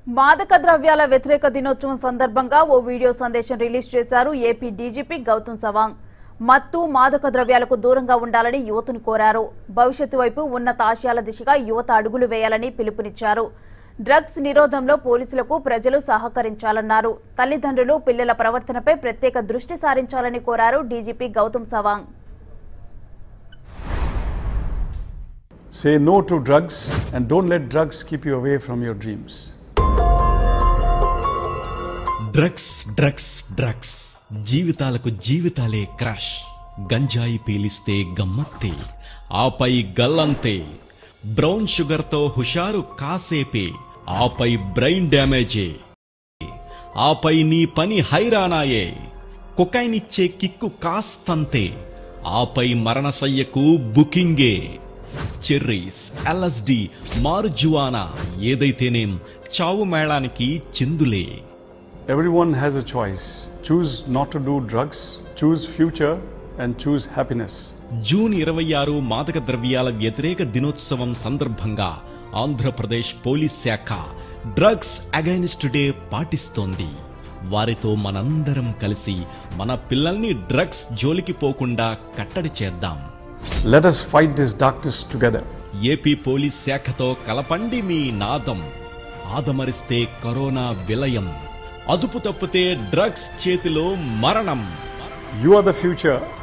మాదక ద్రవ్యాల వ్యతిరేక దినోత్సవం సందర్భంగా ఓ వీడియో సందేశం రిలీజ్ చేశారు ఏపీ డీజీపీ గౌతమ్ సవాంగ్ మత్తు మాదక ద్రవ్యాలకు దూరంగా ఉండాలని యువతను కోరారు భవిష్యత్తు వైపు ఉన్నత ఆశయాల దిశగా యువత అడుగులు వేయాలని పిలుపునిచ్చారు డ్రగ్స్ నిరోధంలో పోలీసులకు ప్రజలు సహకరించాలన్నారు తల్లిదండ్రులు పిల్లల ప్రవర్తనపై ప్రత్యేక దృష్టి సారించాలని కోరారు DGP Gautam Sawang Say no to drugs and don't let drugs keep you away from your dreams. Drugs drugs drugs జీవితాలకు జీవితాలే క్రాష్ గంజాయి పీలిస్తే గమ్మత్తే ఆపై గల్లంతే బ్రౌన్ షుగర్తో హుషారు కాసేపే ఆపై బ్రెయిన్ డ్యామేజే ఆపై నీ పని హైరానాయే కొకైన్ ఇచ్చే కిక్కు కాస్తంతే ఆపై మరణశయ్యకు బుకింగే చెర్రీస్ ఎల్ఎస్డి మారుజువానా ఏదైతేనేం చావు మేళానికి చిందులే Everyone has a choice. Choose not to do drugs, choose future, and choose happiness. June ఇరవై ఆరు మాదక ద్రవ్యాల వ్యతిరేక దినోత్సవం సందర్భంగా ఆంధ్రప్రదేశ్ పోలీస్ శాఖ డ్రగ్స్ అగైనిస్ట్ డే పాటిస్తోంది వారితో మనందరం కలిసి మన పిల్లల్ని డ్రగ్స్ జోలికి పోకుండా కట్టడి చేద్దాం Let us fight this darkness together. AP police శాఖతో కలపండి మీ నాదం ఆదమరిస్తే కరోనా విలయం అదుపు తప్పితే డ్రగ్స్ చేతిలో మరణం You are the future.